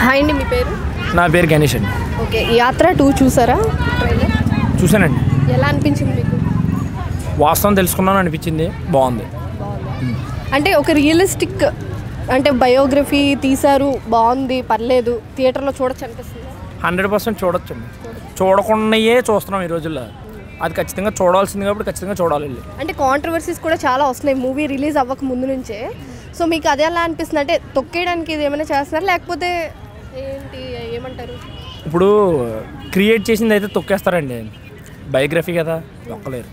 hi అండి మీ పేరు నా పేరు గణేష్ అండి ఓకే యాత్ర టూ చూసారా ట్రైలర్ చూశానండి ఎలా అనిపించింది మీకు వాస్తవం తెలుసుకున్నాను అనిపించింది బాగుంది అంటే ఒక రియలిస్టిక్ అంటే బయోగ్రఫీ తీశారు బాగుంది పర్లేదు థియేటర్లో చూడొచ్చు అనిపిస్తుంది హండ్రెడ్ పర్సెంట్ చూడొచ్చండి చూడకుండాయే చూస్తున్నాం ఈ రోజుల్లో అది ఖచ్చితంగా చూడాల్సింది కాబట్టి ఖచ్చితంగా చూడాలి వెళ్ళి అంటే కాంట్రవర్సీస్ కూడా చాలా వస్తున్నాయి మూవీ రిలీజ్ అవ్వక ముందు నుంచే సో మీకు అదే ఎలా అనిపిస్తుంది అంటే తొక్కేయడానికి ఇది ఏమైనా చేస్తున్నారా లేకపోతే ఏంటి ఏమంటారు ఇప్పుడు క్రియేట్ చేసింది అయితే తొక్కేస్తారండి బయోగ్రఫీ కదా దొక్కలేరు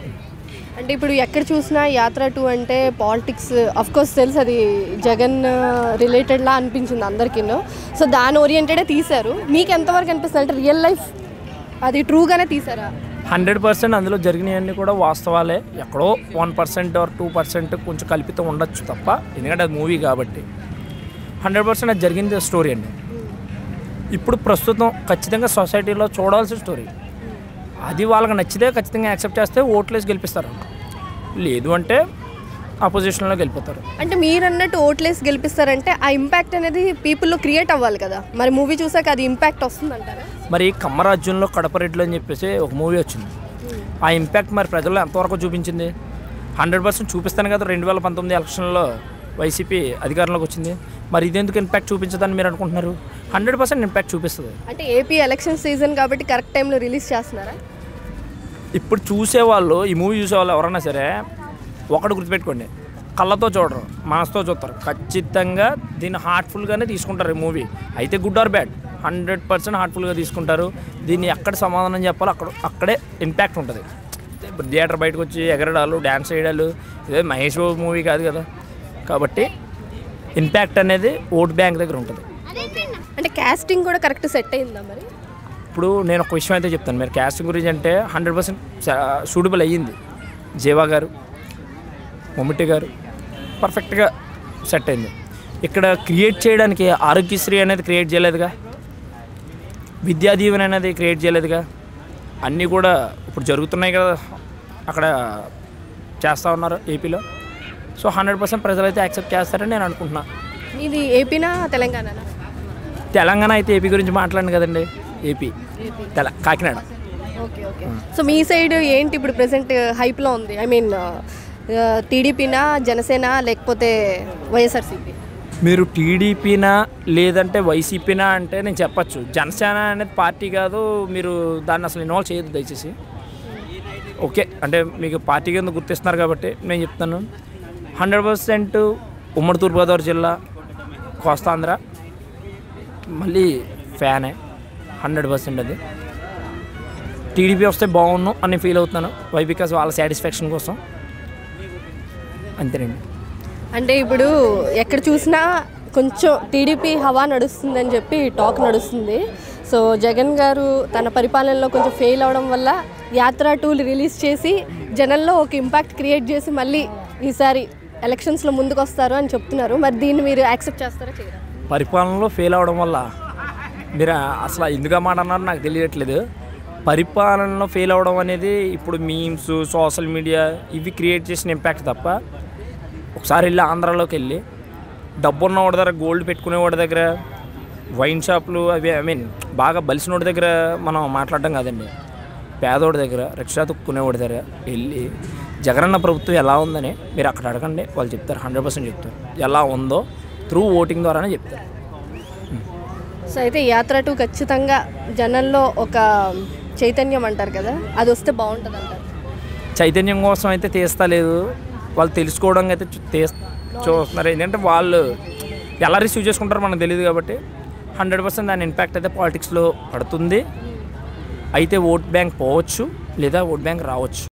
అంటే ఇప్పుడు ఎక్కడ చూసినా యాత్ర టూ అంటే పాలిటిక్స్ అఫ్ కోర్స్ తెలుసు అది జగన్ రిలేటెడ్లా అనిపించింది అందరికీ సో దాని ఓరియంటెడే తీశారు మీకు ఎంతవరకు అనిపిస్తుంది అంటే రియల్ లైఫ్ అది ట్రూగానే తీసారా హండ్రెడ్ పర్సెంట్ అందులో జరిగినవన్నీ కూడా వాస్తవాలే ఎక్కడో one percent or two percent కొంచెం కల్పితం ఉండొచ్చు తప్ప ఎందుకంటే అది మూవీ కాబట్టి హండ్రెడ్ పర్సెంట్ అది జరిగింది స్టోరీ అండి ఇప్పుడు ప్రస్తుతం ఖచ్చితంగా సొసైటీలో చూడాల్సిన స్టోరీ అది వాళ్ళకి నచ్చితే ఖచ్చితంగా యాక్సెప్ట్ చేస్తే ఓట్లేసి గెలిపిస్తారు లేదు అంటే అపోజిషన్లో గెలిపోతారు అంటే మీరు అన్నట్టు ఓట్లేసి గెలిపిస్తారంటే ఆ ఇంపాక్ట్ అనేది పీపుల్లో క్రియేట్ అవ్వాలి కదా మరి మూవీ చూసాక అది ఇంపాక్ట్ వస్తుందంటారా మరి కమ్మరాజ్యంలో కడపరెడ్లు అని చెప్పేసి ఒక మూవీ వచ్చింది ఆ ఇంపాక్ట్ మరి ప్రజల్లో ఎంతవరకు చూపించింది హండ్రెడ్ పర్సెంట్ చూపిస్తాను కదా రెండు వేల పంతొమ్మిది ఎలక్షన్లో వైసీపీ అధికారంలోకి వచ్చింది మరి ఇదెందుకు ఇంపాక్ట్ చూపించదని మీరు అనుకుంటున్నారు హండ్రెడ్ పర్సెంట్ ఇంపాక్ట్ చూపిస్తుంది అంటే ఏపీ ఎలక్షన్ సీజన్ కాబట్టి కరెక్ట్ టైంలో రిలీజ్ చేస్తున్నారా ఇప్పుడు చూసేవాళ్ళు ఈ మూవీ చూసేవాళ్ళు ఎవరైనా సరే ఒకటి గుర్తుపెట్టుకోండి కళ్ళతో చూడరు మనసుతో చూస్తారు ఖచ్చితంగా దీన్ని హార్ట్ఫుల్గానే తీసుకుంటారు ఈ మూవీ అయితే good or bad hundred percent హార్ట్ఫుల్గా తీసుకుంటారు దీన్ని ఎక్కడ సమాధానం చెప్పాలో అక్కడ అక్కడే ఇంపాక్ట్ ఉంటుంది ఇప్పుడు థియేటర్ బయటకు వచ్చి ఎగరడాలు డ్యాన్స్ చేయడాలు ఇదే మహేష్ బాబు మూవీ కాదు కదా కాబట్టి ఇంపాక్ట్ అనేది ఓట్ బ్యాంక్ దగ్గర ఉంటుంది అంటే కాస్టింగ్ కూడా కరెక్ట్ సెట్ అయిందా మరి ఇప్పుడు నేను ఒక విషయం అయితే చెప్తాను మీరు క్యాస్టింగ్ గురించి అంటే హండ్రెడ్ పర్సెంట్ సూటబుల్ అయ్యింది జీవా గారు మమ్మిట్టి గారు పర్ఫెక్ట్గా సెట్ అయింది ఇక్కడ క్రియేట్ చేయడానికి ఆరోగ్యశ్రీ అనేది క్రియేట్ చేయలేదుగా విద్యాదీవెన అనేది క్రియేట్ చేయలేదుగా అన్నీ కూడా ఇప్పుడు జరుగుతున్నాయి కదా అక్కడ చేస్తూ ఉన్నారు ఏపీలో సో హండ్రెడ్ పర్సెంట్ ప్రజలైతే యాక్సెప్ట్ చేస్తారని నేను అనుకుంటున్నాను ఇది ఏపీనా తెలంగాణనా తెలంగాణ అయితే ఏపీ గురించి మాట్లాడండి కదండి ఏపీ తెల కాకినాడ ఓకే ఓకే సో మీ సైడ్ ఏంటి ఇప్పుడు ప్రెసెంట్ హైప్లో ఉంది ఐ మీన్ టీడీపీనా జనసేన లేకపోతే వైఎస్ఆర్సీపీ మీరు టీడీపీనా లేదంటే వైసీపీనా అంటే నేను చెప్పచ్చు జనసేన అనేది పార్టీ కాదు మీరు దాన్ని అసలు ఇన్వాల్వ్ చేయదు దయచేసి ఓకే అంటే మీకు పార్టీ కింద గుర్తిస్తున్నారు కాబట్టి నేను చెప్తాను హండ్రెడ్ పర్సెంట్ ఉమ్మడి తూర్పుగోదావరి జిల్లా కోస్తాంధ్ర మళ్ళీ ఫ్యానే హండ్రెడ్ పర్సెంట్ అది టీడీపీ వస్తే బాగుండు అని ఫీల్ అవుతున్నాను వై బికాస్ వాళ్ళ సాటిస్ఫాక్షన్ కోసం అంతేనండి అంటే ఇప్పుడు ఎక్కడ చూసినా కొంచెం టీడీపీ హవా నడుస్తుందని చెప్పి టాక్ నడుస్తుంది సో జగన్ గారు తన పరిపాలనలో కొంచెం ఫెయిల్ అవడం వల్ల యాత్ర టూల్ రిలీజ్ చేసి జనంలో ఒక ఇంపాక్ట్ క్రియేట్ చేసి మళ్ళీ ఈసారి ఎలక్షన్స్లో ముందుకు వస్తారు అని చెప్తున్నారు మరి దీన్ని మీరు యాక్సెప్ట్ చేస్తారా చేయరా పరిపాలనలో ఫెయిల్ అవడం వల్ల మీరు అసలు ఎందుకు మాట అన్నారు నాకు తెలియట్లేదు పరిపాలనలో ఫెయిల్ అవడం అనేది ఇప్పుడు మీమ్స్ సోషల్ మీడియా ఇవి క్రియేట్ చేసిన ఇంపాక్ట్ తప్ప ఒకసారి వెళ్ళి ఆంధ్రాలోకి వెళ్ళి డబ్బు ఉన్నవాడి దగ్గర గోల్డ్ పెట్టుకునేవాడి దగ్గర వైన్ షాపులు అవి ఐ మీన్ బాగా బలిసినోడి దగ్గర మనం మాట్లాడడం కాదండి పేదోడి దగ్గర రిక్షా తొక్కునేవాడి దగ్గర వెళ్ళి జగనన్న ప్రభుత్వం ఎలా ఉందని మీరు అక్కడ అడగండి వాళ్ళు చెప్తారు హండ్రెడ్ పర్సెంట్ చెప్తారు ఎలా ఉందో త్రూ ఓటింగ్ ద్వారానే చెప్తారు సో అయితే యాత్ర టూ ఖచ్చితంగా జనంలో ఒక చైతన్యం అంటారు కదా అది వస్తే బాగుంటుంది అంటారు చైతన్యం కోసం అయితే తీస్తా లేదు వాళ్ళు తెలుసుకోవడం అయితే చూ- తీస్ చూస్తున్నారు ఏంటంటే వాళ్ళు ఎలా రిసీవ్ చేసుకుంటారో మనకు తెలియదు కాబట్టి హండ్రెడ్ పర్సెంట్ దాని ఇంపాక్ట్ అయితే పాలిటిక్స్లో పడుతుంది అయితే ఓట్ బ్యాంక్ పోవచ్చు లేదా ఓట్ బ్యాంక్ రావచ్చు